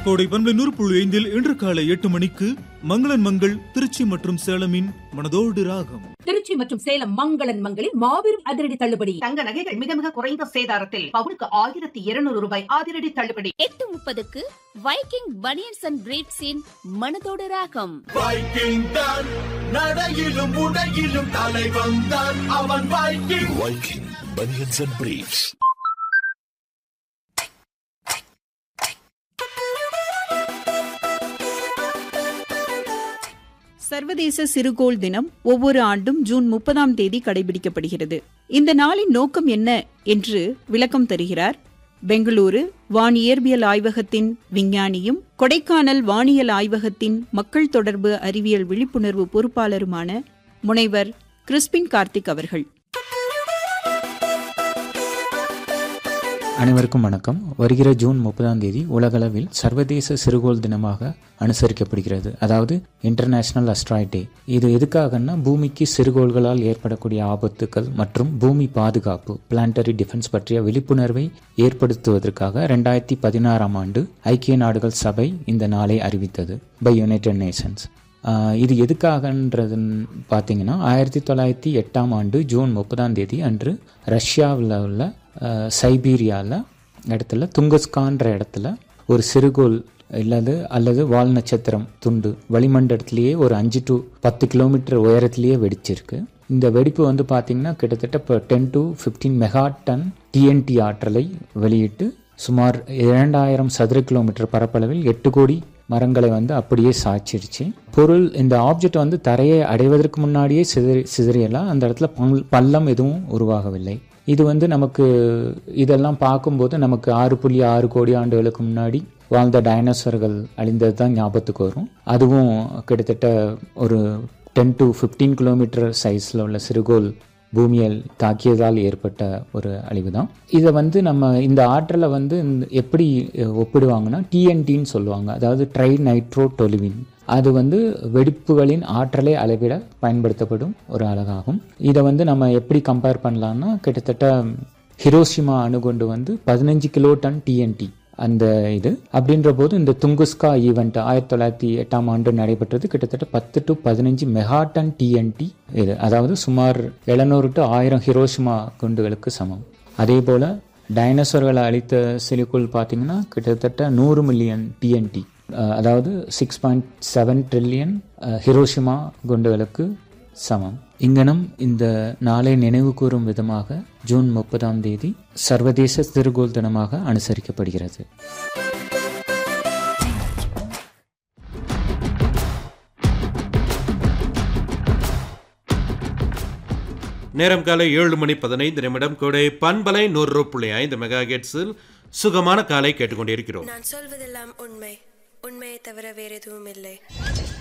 கோடை பண்பலை நூறு புள்ளி ஐந்தில் இன்று காலை எட்டு மணிக்கு மங்களன் மங்கள் திருச்சி மற்றும் சேலமின் மனதோடு ராகம் திருச்சி மற்றும் சேலம் மங்களன் மங்களில் மாபெரும் அதிரடி தள்ளுபடி தங்க நகைகள் மிக மிக குறைந்த சேதாரத்தில் பவுனுக்கு ஆயிரத்தி இருநூறு ரூபாய் அதிரடி தள்ளுபடி எட்டு முப்பதுக்கு வைக்கிங் பனியன்ஸ் அண்ட் பிரீட்ஸின் மனதோடு ராகம் வைக்கிங் தான் நடையிலும் உடையிலும் தலை வந்தான் அவன் Viking Viking banians and briefs சர்வதேச சிறுகோள் தினம் ஒவ்வொரு ஆண்டும் ஜூன் முப்பதாம் தேதி கடைபிடிக்கப்படுகிறது இந்த நாளின் நோக்கம் என்ன என்று விளக்கம் தருகிறார் பெங்களூரு வானியற்பியல் ஆய்வகத்தின் விஞ்ஞானியும் கொடைக்கானல் வானியல் ஆய்வகத்தின் மக்கள் தொடர்பு அறிவியல் விழிப்புணர்வு பொறுப்பாளருமான முனைவர் கிறிஸ்பின் கார்த்திக் அவர்கள் அனைவருக்கும் வணக்கம் வருகிற ஜூன் முப்பதாம் தேதி உலகளவில் சர்வதேச சிறுகோள் தினமாக அனுசரிக்கப்படுகிறது அதாவது இன்டர்நேஷனல் அஸ்ட்ராய்ட் டே இது எதுக்காகன்னா பூமிக்கு சிறுகோள்களால் ஏற்படக்கூடிய ஆபத்துக்கள் மற்றும் பூமி பாதுகாப்பு பிளான்டரி டிஃபென்ஸ் பற்றிய விழிப்புணர்வை ஏற்படுத்துவதற்காக ரெண்டாயிரத்தி பதினாறாம் ஆண்டு ஐக்கிய நாடுகள் சபை இந்த நாளை அறிவித்தது பை யுனைடெட் நேஷன்ஸ் ஆஹ் இது எதுக்காகன்றது பார்த்தீங்கன்னா ஆயிரத்தி தொள்ளாயிரத்தி எட்டாம் ஆண்டு ஜூன் முப்பதாம் தேதி அன்று ரஷ்யாவில் உள்ள ஆஹ் சைபீரியாவில் இடத்துல துங்கஸ்கான்ற இடத்துல ஒரு சிறுகோள் இல்லது அல்லது வால் நட்சத்திரம் துண்டு வளிமண்டலத்திலேயே ஒரு அஞ்சு டு பத்து கிலோமீட்டர் உயரத்திலேயே வெடிச்சிருக்கு இந்த வெடிப்பு வந்து பார்த்தீங்கன்னா கிட்டத்தட்ட இப்போ ten to fifteen megaton TNT ஆற்றலை வெளியிட்டு சுமார் இரண்டாயிரம் சதுர கிலோமீட்டர் பரப்பளவில் எட்டு கோடி மரங்களை வந்து அப்படியே சாய்ச்சிருச்சு பொருள் இந்த ஆப்ஜெக்ட் வந்து தரையை அடைவதற்கு முன்னாடியே சிதறி சிதறியெல்லாம் அந்த இடத்துல பல்- பள்ளம் எதுவும் உருவாகவில்லை இது வந்து நமக்கு இதெல்லாம் பார்க்கும்போது நமக்கு ஆறு புள்ளி ஆறு கோடி ஆண்டுகளுக்கு முன்னாடி வாழ்ந்த டைனோசர்கள் அழிந்தது தான் ஞாபகத்துக்கு வரும் அதுவும் கிட்டத்தட்ட ஒரு டென் டு ஃபிஃப்டீன் கிலோமீட்டர் சைஸில் உள்ள சிறுகோள் பூமியில் தாக்கியதால் ஏற்பட்ட ஒரு அழிவு தான் இதை வந்து நம்ம இந்த ஆற்றலை வந்து இந்த- எப்படி அஹ், ஒப்பிடுவாங்கன்னா டிஎன்டின்னு சொல்லுவாங்க அதாவது ட்ரை நைட்ரோ டொலிவின் அது வந்து வெடிப்புகளின் ஆற்றலை அளவிட பயன்படுத்தப்படும் ஒரு அழகாகும் இதை வந்து நம்ம எப்படி கம்பேர் பண்ணலாம்னா கிட்டத்தட்ட ஹிரோஷிமா அணுகுண்டு வந்து பதினஞ்சு கிலோ டன் டிஎன்டி அந்த இது அப்படின்ற போது இந்த துங்குஸ்கா ஈவெண்ட் ஆயிரத்தி தொள்ளாயிரத்தி எட்டாம் ஆண்டு நடைபெற்றது கிட்டத்தட்ட பத்து டு பதினஞ்சு மெகாடன் டிஎன்டி இது அதாவது சுமார் எழுநூறு டு ஆயிரம் ஹிரோஷிமா குண்டுகளுக்கு சமம் அதே போல் டைனோசர்களை அழித்த சிலிக்குள் பார்த்தீங்கன்னா கிட்டத்தட்ட நூறு மில்லியன் டிஎன்டி அதாவது six point seven trillion Hiroshima குண்டுகளுக்கு சமம் இங்கனம் இந்த நாளை நினைவு கூறும் விதமாக ஜூன் முப்பதாம் தேதி சர்வதேச சிறுகோள் தினமாக அனுசரிக்கப்படுகிறது நேரம் காலை ஏழு மணி பதினைந்து நிமிடம் கூட பண்பலை நூறு புள்ளி ஐந்து மெகா ஹெட்ஸில் சுகமான காலை கேட்டுக்கொண்டிருக்கிறோம் நான் சொல்வதெல்லாம் உண்மை உண்மையை தவிர வேற எதுவும் இல்லை